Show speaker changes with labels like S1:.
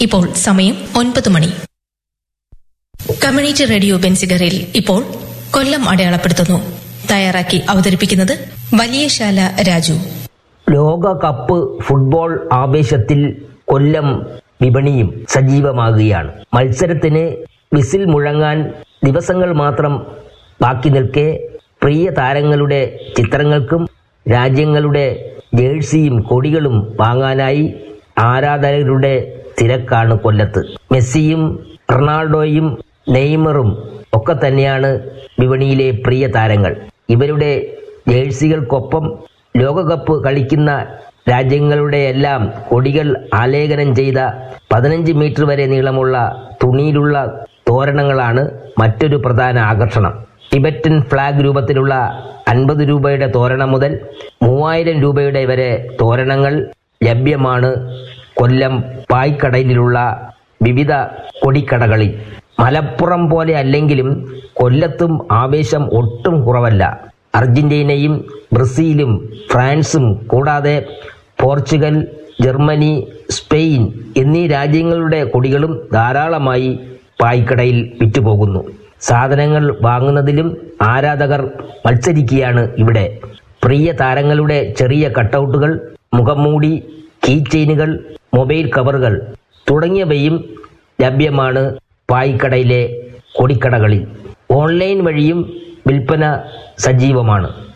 S1: ഇപ്പോൾ സമയം ഒൻപത് മണി കമ്മ്യൂണിറ്റി റേഡിയോ ബെൻസിഗറിൽ ഇപ്പോൾ കൊല്ലം അടയാളപ്പെടുത്തുന്നു തയ്യാറാക്കി അവതരിപ്പിക്കുന്നത് വലിയശാല രാജു
S2: ലോകകപ്പ് ഫുട്ബോൾ ആവേശത്തിൽ കൊല്ലം വിപണിയും സജീവമാകുകയാണ് മത്സരത്തിന് വിസിൽ മുഴങ്ങാൻ ദിവസങ്ങൾ മാത്രം ബാക്കി നിൽക്കെ പ്രിയ താരങ്ങളുടെ ചിത്രങ്ങൾക്കും രാജ്യങ്ങളുടെ ജേഴ്സിയും കൊടികളും വാങ്ങാനായി ആരാധകരുടെ തിരക്കാണ് കൊല്ലത്ത് മെസ്സിയും റൊണാൾഡോയും നെയ്മറും ഒക്കെ തന്നെയാണ് വിപണിയിലെ പ്രിയ താരങ്ങൾ ഇവരുടെ ജേഴ്സികൾക്കൊപ്പം ലോകകപ്പ് കളിക്കുന്ന രാജ്യങ്ങളുടെയെല്ലാം കൊടികൾ ആലേഖനം ചെയ്ത പതിനഞ്ച് മീറ്റർ വരെ നീളമുള്ള തുണിയിലുള്ള തോരണങ്ങളാണ് മറ്റൊരു പ്രധാന ആകർഷണം ടിബറ്റൻ ഫ്ലാഗ് രൂപത്തിലുള്ള അൻപത് രൂപയുടെ തോരണം മുതൽ മൂവായിരം രൂപയുടെ വരെ തോരണങ്ങൾ ലഭ്യമാണ് കൊല്ലം പായ്ക്കടയിലുള്ള വിവിധ കൊടിക്കടകളിൽ മലപ്പുറം പോലെ അല്ലെങ്കിലും കൊല്ലത്തും ആവേശം ഒട്ടും കുറവല്ല അർജന്റീനയും ബ്രസീലും ഫ്രാൻസും കൂടാതെ പോർച്ചുഗൽ ജർമ്മനി സ്പെയിൻ എന്നീ രാജ്യങ്ങളുടെ കൊടികളും ധാരാളമായി പായ്ക്കടയിൽ വിറ്റുപോകുന്നു സാധനങ്ങൾ വാങ്ങുന്നതിലും ആരാധകർ മത്സരിക്കുകയാണ് ഇവിടെ പ്രിയ താരങ്ങളുടെ ചെറിയ കട്ടൗട്ടുകൾ മുഖംമൂടി കീ ചെയിനുകൾ മൊബൈൽ കവറുകൾ തുടങ്ങിയവയും ലഭ്യമാണ് പായ്ക്കടയിലെ കൊടിക്കടകളിൽ ഓൺലൈൻ വഴിയും വിൽപ്പന സജീവമാണ്